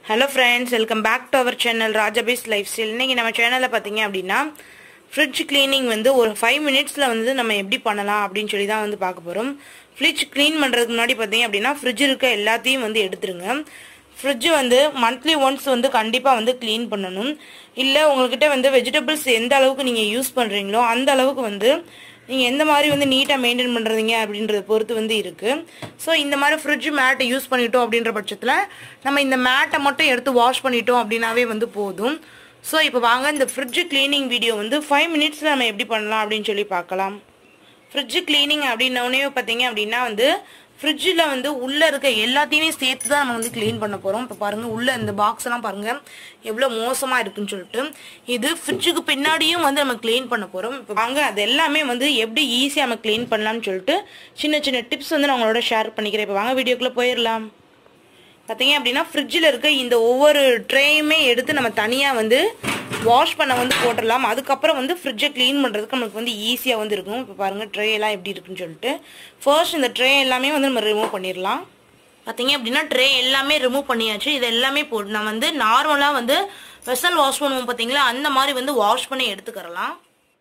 hello friends welcome back to our channel ராஜபீஸ் life style இன்றைக்கி நம்ம சேனலில் பார்த்தீங்க அப்படின்னா ஃப்ரிட்ஜ் க்ளீனிங் வந்து ஒரு ஃபைவ் மினிட்ஸில் வந்து நம்ம எப்படி பண்ணலாம் அப்படின்னு சொல்லி தான் வந்து பார்க்க போகிறோம் ஃப்ரிட்ஜ் க்ளீன் பண்ணுறதுக்கு முன்னாடி பார்த்தீங்க அப்படின்னா ஃப்ரிட்ஜ் இருக்க எல்லாத்தையும் வந்து எடுத்துருங்க ஃப்ரிட்ஜ் வந்து மந்த்லி ஒன்ஸ் வந்து கண்டிப்பாக வந்து க்ளீன் பண்ணணும் இல்லை உங்கள்கிட்ட வந்து வெஜிடபிள்ஸ் எந்த அளவுக்கு நீங்கள் யூஸ் பண்ணுறீங்களோ அந்த அளவுக்கு வந்து நீங்கள் எந்த மாதிரி வந்து நீட்டாக மெயின்டைன் பண்ணுறீங்க அப்படின்றத பொறுத்து வந்து இருக்குது ஸோ இந்த மாதிரி ஃப்ரிட்ஜ் மேட்டை யூஸ் பண்ணிட்டோம் அப்படின்ற பட்சத்தில் நம்ம இந்த மேட்டை மட்டும் எடுத்து வாஷ் பண்ணிட்டோம் அப்படின்னாவே வந்து போதும் ஸோ இப்போ வாங்க இந்த ஃப்ரிட்ஜ் க்ளீனிங் வீடியோ வந்து ஃபைவ் மினிட்ஸில் நம்ம எப்படி பண்ணலாம் அப்படின்னு சொல்லி பார்க்கலாம் ஃப்ரிட்ஜ் க்ளீனிங் அப்படின்னோடனே பார்த்தீங்க அப்படின்னா வந்து ஃப்ரிட்ஜில் வந்து உள்ளே இருக்க எல்லாத்தையுமே சேர்த்து தான் நம்ம வந்து க்ளீன் பண்ண போகிறோம் இப்போ பாருங்கள் உள்ளே இந்த பாக்ஸ் எல்லாம் பாருங்கள் எவ்வளோ மோசமாக இருக்குன்னு சொல்லிட்டு இது ஃப்ரிட்ஜுக்கு பின்னாடியும் வந்து நம்ம க்ளீன் பண்ண போகிறோம் இப்போ வாங்க அது எல்லாமே வந்து எப்படி ஈஸியாக நம்ம க்ளீன் பண்ணலாம்னு சொல்லிட்டு சின்ன சின்ன டிப்ஸ் வந்து நான் உங்களோட ஷேர் பண்ணிக்கிறேன் இப்போ வாங்க வீடியோக்குள்ளே போயிடலாம் பார்த்தீங்க அப்படின்னா ஃப்ரிட்ஜில் இருக்க இந்த ஒவ்வொரு ட்ரேயுமே எடுத்து நம்ம தனியாக வந்து வாஷ் பண்ண வந்து போட்டுடலாம் அதுக்கப்புறம் வந்து ஃப்ரிட்ஜை க்ளீன் பண்ணுறதுக்கு நம்மளுக்கு வந்து ஈஸியாக வந்து இருக்கும் இப்போ பாருங்கள் ட்ரே எல்லாம் எப்படி இருக்குன்னு சொல்லிட்டு ஃபர்ஸ்ட் இந்த ட்ரே எல்லாமே வந்து நம்ம ரிமூவ் பண்ணிடலாம் பார்த்தீங்க அப்படின்னா ட்ரே எல்லாமே ரிமூவ் பண்ணியாச்சு இது எல்லாமே போட்டு நான் வந்து நார்மலாக வந்து வெசல் வாஷ் பண்ணுவோம் பார்த்தீங்களா அந்த மாதிரி வந்து வாஷ் பண்ணி எடுத்துக்கிறலாம்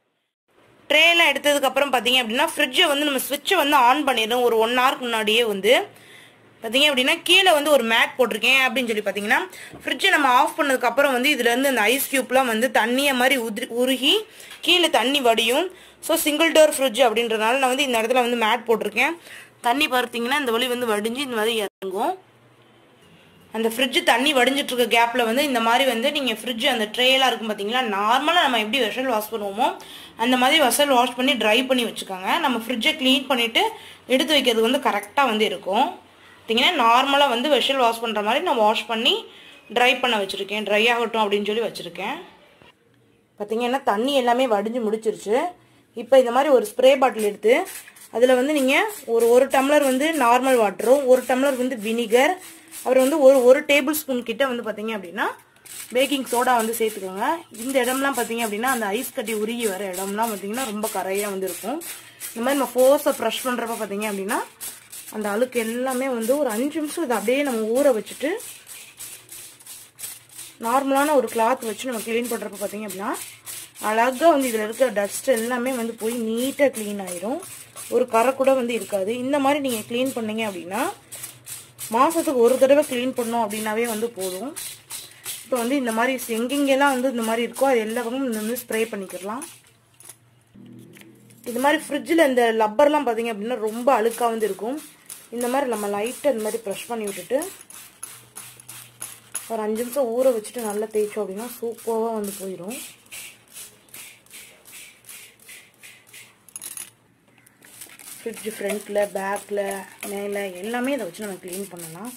ட்ரேலாம் எடுத்ததுக்கப்புறம் பார்த்தீங்க அப்படின்னா ஃப்ரிட்ஜை வந்து நம்ம ஸ்விட்சை வந்து ஆன் பண்ணிடணும் ஒரு ஒன் ஹவருக்கு முன்னாடியே வந்து பார்த்தீங்க அப்படின்னா கீழே வந்து ஒரு மேட் போட்டிருக்கேன் அப்படின்னு சொல்லி பார்த்தீங்கன்னா ஃப்ரிட்ஜை நம்ம ஆஃப் பண்ணதுக்கப்புறம் வந்து இதுலேருந்து அந்த ஐஸ் க்யூப்லாம் வந்து தண்ணியை மாதிரி உதிரி உருகி கீழே தண்ணி வடியும் ஸோ சிங்கிள் டோர் ஃப்ரிட்ஜ் அப்படின்றனால நான் வந்து இந்த இடத்துல வந்து மேட் போட்டிருக்கேன் தண்ணி பார்த்தீங்கன்னா இந்த வழி வந்து வடிஞ்சு இந்த மாதிரி இறங்கும் அந்த ஃப்ரிட்ஜ் தண்ணி வடிஞ்சிட்டு இருக்க கேப்பில் வந்து இந்த மாதிரி வந்து நீங்கள் ஃப்ரிட்ஜ் அந்த ட்ரேலாம் இருக்கும் பார்த்தீங்களா நார்மலாக நம்ம எப்படி வெசல் வாஷ் பண்ணுவோமோ அந்த மாதிரி வெசல் வாஷ் பண்ணி ட்ரை பண்ணி வச்சுக்கோங்க நம்ம ஃப்ரிட்ஜை க்ளீன் பண்ணிவிட்டு எடுத்து வைக்கிறது வந்து கரெக்டாக வந்து இருக்கும் பார்த்தீங்கன்னா நார்மலாக வந்து வெஷல் வாஷ் பண்ணுற மாதிரி நான் வாஷ் பண்ணி ட்ரை பண்ண வச்சுருக்கேன் ட்ரை ஆகட்டும் அப்படின்னு சொல்லி வச்சுருக்கேன் பார்த்தீங்கன்னா தண்ணி எல்லாமே வடிஞ்சு முடிச்சிருச்சு இப்போ இந்த மாதிரி ஒரு ஸ்ப்ரே பாட்டில் எடுத்து அதில் வந்து நீங்கள் ஒரு ஒரு டம்ளர் வந்து நார்மல் வாட்டரும் ஒரு டம்ளர் வந்து வினிகர் அப்புறம் வந்து ஒரு ஒரு டேபிள் ஸ்பூன் கிட்ட வந்து பார்த்தீங்க அப்படின்னா பேக்கிங் சோடா வந்து சேர்த்துக்கோங்க இந்த இடம்லாம் பார்த்தீங்க அப்படின்னா அந்த ஐஸ் கட்டி உருகி வர இடம்லாம் பார்த்தீங்கன்னா ரொம்ப கரையாக வந்து இருக்கும் இந்த மாதிரி நம்ம ஃபோர்ஸை ப்ரெஷ் பண்ணுறப்ப பார்த்தீங்க அப்படின்னா அந்த அழுக்கு எல்லாமே வந்து ஒரு அஞ்சு நிமிஷம் இதை அப்படியே நம்ம ஊற வச்சுட்டு நார்மலான ஒரு கிளாத் வச்சு நம்ம க்ளீன் பண்ணுறப்ப பார்த்தீங்க அப்படின்னா அழகாக வந்து இதில் இருக்கிற டஸ்ட் எல்லாமே வந்து போய் நீட்டாக க்ளீன் ஆயிரும் ஒரு கரை கூட வந்து இருக்காது இந்த மாதிரி நீங்கள் க்ளீன் பண்ணீங்க அப்படின்னா மாதத்துக்கு ஒரு தடவை க்ளீன் பண்ணோம் அப்படின்னாவே வந்து போதும் இப்போ வந்து இந்த மாதிரி எங்கெங்கெல்லாம் வந்து இந்த மாதிரி இருக்கோ அது எல்லா பக்கமும் இந்த வந்து ஸ்ப்ரே பண்ணிக்கிடலாம் இது மாதிரி ஃப்ரிட்ஜில் இந்த லப்பர்லாம் பார்த்தீங்க அப்படின்னா ரொம்ப அழுக்காக வந்து இருக்கும் இந்த மாதிரி நம்ம லைட்டாக இந்த மாதிரி ப்ரெஷ் பண்ணி விட்டுட்டு ஒரு அஞ்சு நிமிஷம் ஊற வச்சுட்டு நல்லா தேய்ச்சோம் அப்படின்னா சூப்பராக வந்து போயிடும் ஃப்ரிட்ஜ் ஃப்ரண்ட்டில் பேக்கில் மேலே எல்லாமே இதை வச்சு நம்ம க்ளீன் பண்ணலாம்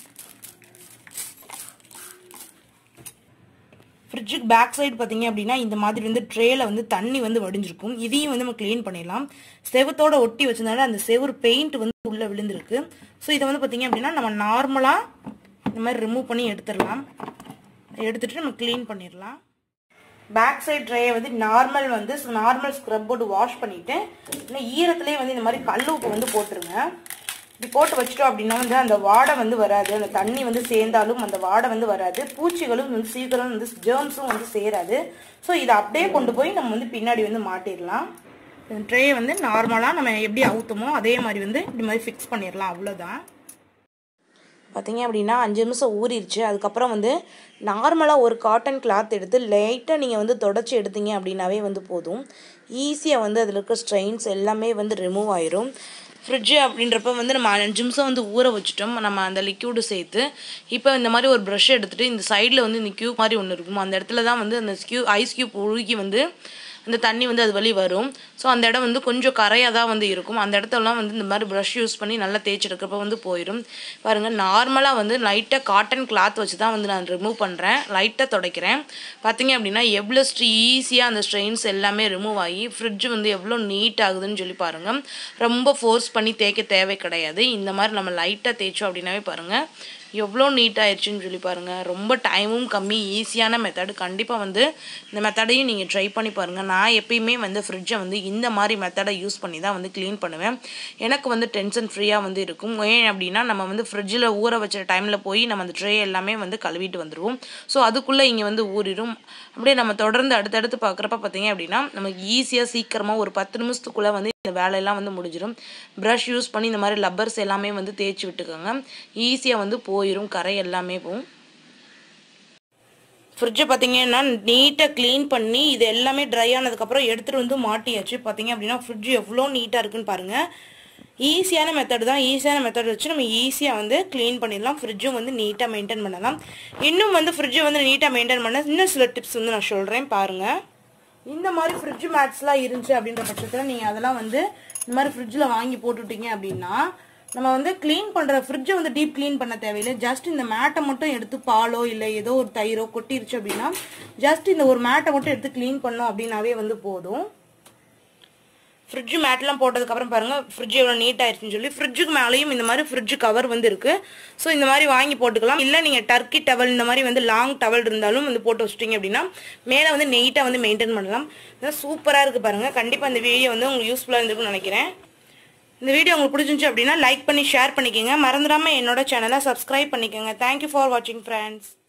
ஃப்ரிட்ஜுக்கு பேக் சைடு பார்த்தீங்க அப்படின்னா இந்த மாதிரி வந்து ட்ரேல வந்து தண்ணி வந்து வடிஞ்சிருக்கும் இதையும் வந்து நம்ம க்ளீன் பண்ணிடலாம் செவத்தோட ஒட்டி வச்சதுனால அந்த செவுறு பெயிண்ட் வந்து உள்ளே விழுந்திருக்கு ஸோ இதை வந்து பார்த்தீங்க அப்படின்னா நம்ம நார்மலாக இந்த மாதிரி ரிமூவ் பண்ணி எடுத்துடலாம் எடுத்துட்டு நம்ம க்ளீன் பண்ணிடலாம் பேக் சைட் ட்ரையை வந்து நார்மல் வந்து நார்மல் ஸ்க்ரப் போட்டு வாஷ் பண்ணிவிட்டு இன்னும் ஈரத்துலேயே வந்து இந்த மாதிரி கல் உப்பு வந்து போட்டுருங்க இப்படி போட்டு வச்சிட்டோம் அப்படின்னா வந்து அந்த வாடை வந்து வராது அந்த தண்ணி வந்து சேர்ந்தாலும் அந்த வாடை வந்து வராது பூச்சிகளும் வந்து சீக்கிரம் வந்து ஜேர்ம்ஸும் வந்து சேராது ஸோ இதை அப்படியே கொண்டு போய் நம்ம வந்து பின்னாடி வந்து மாட்டிடலாம் ட்ரேயை வந்து நார்மலாக நம்ம எப்படி அவுத்துமோ அதே மாதிரி வந்து இப்படி மாதிரி ஃபிக்ஸ் பண்ணிடலாம் அவ்வளோதான் பார்த்தீங்க அப்படின்னா அஞ்சு நிமிஷம் ஊறிடுச்சு அதுக்கப்புறம் வந்து நார்மலாக ஒரு காட்டன் கிளாத் எடுத்து லைட்டாக நீங்கள் வந்து தொடச்சி எடுத்தீங்க அப்படின்னாவே வந்து போதும் ஈஸியாக வந்து அதில் இருக்க ஸ்ட்ரெயின்ஸ் எல்லாமே வந்து ரிமூவ் ஆயிரும் ஃப்ரிட்ஜு அப்படின்றப்ப வந்து நம்ம அஞ்சு நிமிஷம் வந்து ஊற வச்சுட்டோம் நம்ம அந்த லிக்யூடு சேர்த்து இப்போ இந்த மாதிரி ஒரு ப்ரஷ் எடுத்துகிட்டு இந்த சைடில் வந்து இந்த க்யூப் மாதிரி ஒன்று இருக்கும் அந்த இடத்துல தான் வந்து அந்த க்யூ ஐஸ் க்யூப் உருகி வந்து அந்த தண்ணி வந்து அது வழி வரும் ஸோ அந்த இடம் வந்து கொஞ்சம் கரையாக தான் வந்து இருக்கும் அந்த இடத்தெல்லாம் வந்து இந்த மாதிரி ப்ரஷ் யூஸ் பண்ணி நல்லா தேய்ச்சி எடுக்கிறப்ப வந்து போயிடும் பாருங்கள் நார்மலாக வந்து லைட்டாக காட்டன் கிளாத் வச்சு தான் வந்து நான் ரிமூவ் பண்ணுறேன் லைட்டாக துடைக்கிறேன் பார்த்தீங்க அப்படின்னா எவ்வளோ ஸ்ட்ரீ ஈஸியாக அந்த ஸ்ட்ரெயின்ஸ் எல்லாமே ரிமூவ் ஆகி ஃப்ரிட்ஜ் வந்து எவ்வளோ நீட் ஆகுதுன்னு சொல்லி பாருங்கள் ரொம்ப ஃபோர்ஸ் பண்ணி தேய்க்க தேவை கிடையாது இந்த மாதிரி நம்ம லைட்டாக தேய்ச்சோம் அப்படின்னாவே பாருங்கள் எவ்வளோ நீட் ஆயிடுச்சுன்னு சொல்லி பாருங்கள் ரொம்ப டைமும் கம்மி ஈஸியான மெத்தடு கண்டிப்பாக வந்து இந்த மெத்தடையும் நீங்கள் ட்ரை பண்ணி பாருங்கள் நான் எப்பயுமே வந்து ஃப்ரிட்ஜை வந்து இந்த மாதிரி மெத்தடை யூஸ் பண்ணி தான் வந்து க்ளீன் பண்ணுவேன் எனக்கு வந்து டென்ஷன் ஃப்ரீயாக வந்து இருக்கும் ஏன் அப்படின்னா நம்ம வந்து ஃப்ரிட்ஜில் ஊற வச்ச டைமில் போய் நம்ம அந்த ட்ரே எல்லாமே வந்து கழுவிட்டு வந்துடுவோம் ஸோ அதுக்குள்ளே இங்கே வந்து ஊறிடும் அப்படியே நம்ம தொடர்ந்து அடுத்தடுத்து பார்க்குறப்ப பார்த்தீங்க அப்படின்னா நமக்கு ஈஸியாக சீக்கிரமாக ஒரு பத்து நிமிஷத்துக்குள்ளே வந்து இந்த வேலையெல்லாம் வந்து முடிஞ்சிடும் ப்ரஷ் யூஸ் பண்ணி இந்த மாதிரி லப்பர்ஸ் எல்லாமே வந்து தேய்ச்சி விட்டுக்கோங்க ஈஸியாக வந்து போயிடும் கரை எல்லாமே போகும் ஃப்ரிட்ஜை பார்த்தீங்கன்னா நீட்டாக க்ளீன் பண்ணி இது எல்லாமே ட்ரை ஆனதுக்கப்புறம் எடுத்துகிட்டு வந்து மாட்டியாச்சு பார்த்தீங்க அப்படின்னா ஃப்ரிட்ஜ் எவ்வளோ நீட்டாக இருக்குன்னு பாருங்கள் ஈஸியான மெத்தட் தான் ஈஸியான மெத்தட் வச்சு நம்ம ஈஸியாக வந்து க்ளீன் பண்ணிடலாம் ஃப்ரிட்ஜும் வந்து நீட்டாக மெயின்டைன் பண்ணலாம் இன்னும் வந்து ஃப்ரிட்ஜை வந்து நீட்டாக மெயின்டைன் பண்ண இன்னும் சில டிப்ஸ் வந்து நான் சொல்கிறேன் பாருங்கள் இந்த மாதிரி ஃப்ரிட்ஜ் மேட்ஸ்லாம் இருந்துச்சு அப்படின்ற பட்சத்தில் நீங்கள் அதெல்லாம் வந்து இந்த மாதிரி ஃப்ரிட்ஜில் வாங்கி போட்டுட்டீங்க அப்படின்னா நம்ம வந்து க்ளீன் பண்ணுற ஃப்ரிட்ஜை வந்து டீப் க்ளீன் பண்ண தேவையில்லை ஜஸ்ட் இந்த மேட்டை மட்டும் எடுத்து பாலோ இல்லை ஏதோ ஒரு தயிரோ கொட்டிருச்சு அப்படின்னா ஜஸ்ட் இந்த ஒரு மேட்டை மட்டும் எடுத்து க்ளீன் பண்ணோம் அப்படின்னாவே வந்து போதும் ஃப்ரிட்ஜ் மேட்லாம் போட்டதுக்கப்புறம் பாருங்கள் ஃப்ரிட்ஜ் எவ்வளோ நீட் ஆயிடுச்சுன்னு சொல்லி ஃப்ரிட்ஜுக்கு மேலேயும் இந்த மாதிரி ஃப்ரிட்ஜ் கவர் வந்து இருக்குது ஸோ இந்த மாதிரி வாங்கி போட்டுக்கலாம் இல்லை நீங்கள் டர்க்கி டவல் இந்த மாதிரி வந்து லாங் டவல் இருந்தாலும் வந்து போட்டு வச்சிட்டிங்க அப்படின்னா மேலே வந்து நெய்ட்டாக வந்து மெயின்டைன் பண்ணலாம் இதெல்லாம் சூப்பராக இருக்குது பாருங்கள் கண்டிப்பாக இந்த வீடியோ வந்து உங்களுக்கு யூஸ்ஃபுல்லாக இருந்திருக்கும்னு நினைக்கிறேன் இந்த வீடியோ உங்களுக்கு பிடிச்சிருந்துச்சு அப்படின்னா லைக் பண்ணி ஷேர் பண்ணிக்கோங்க மறந்துடாமல் என்னோட சேனலை சப்ஸ்கிரைப் பண்ணிக்கோங்க தேங்க்யூ ஃபார் வாட்சிங் ஃப்ரெண்ட்ஸ்